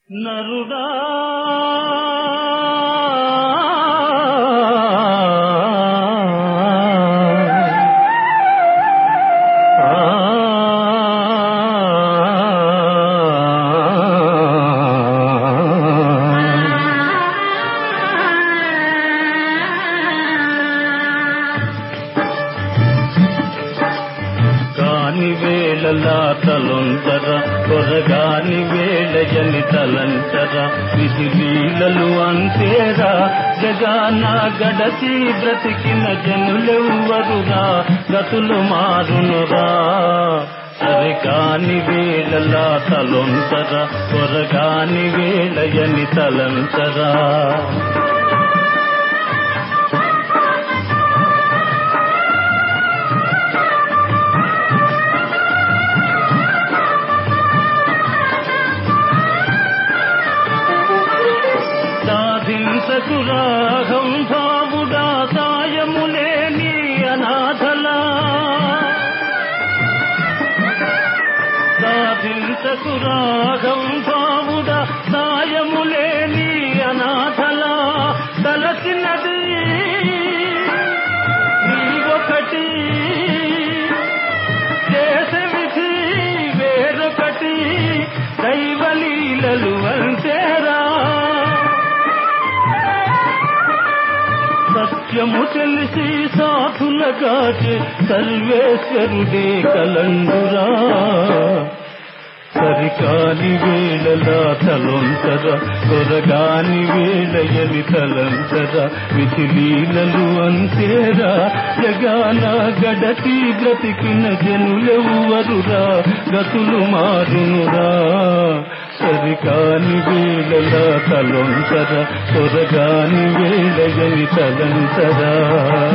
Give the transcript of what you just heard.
నరుడా కాని వేళలా తలొంతర కొరగాని వేళయని తలంతర విధి లీలలు అంతేరా జగాన గడచి బ్రతికిన జనులెవ్వరురా గతులు మారునురా సరి కాని వేళలా తలొంతర కొరగాని వేళయని తలంతరా సాధించకు రాగం భావుడా సాయములేని అనాథలా సాధించకు రాగం భావుడా సాయములేని అనాథలా తలసినది నీవొకటి చేసే విధి వేరొకటి దైవలీలలు అంతేరా సత్యము తెలిసి సాధులగాచే సర్వేశ్వరుడే కలండురా సరికాని వేళలా తలొంతర కొరగాని వేళయని తలంతర విధిలీలలు అంతేరా జగాన గడచి బ్రతికిన జనులెవ్వరురా గతులు మారునురా సరికాని వేళలా తలొంతర కొరగాని వేళయని తలంతరా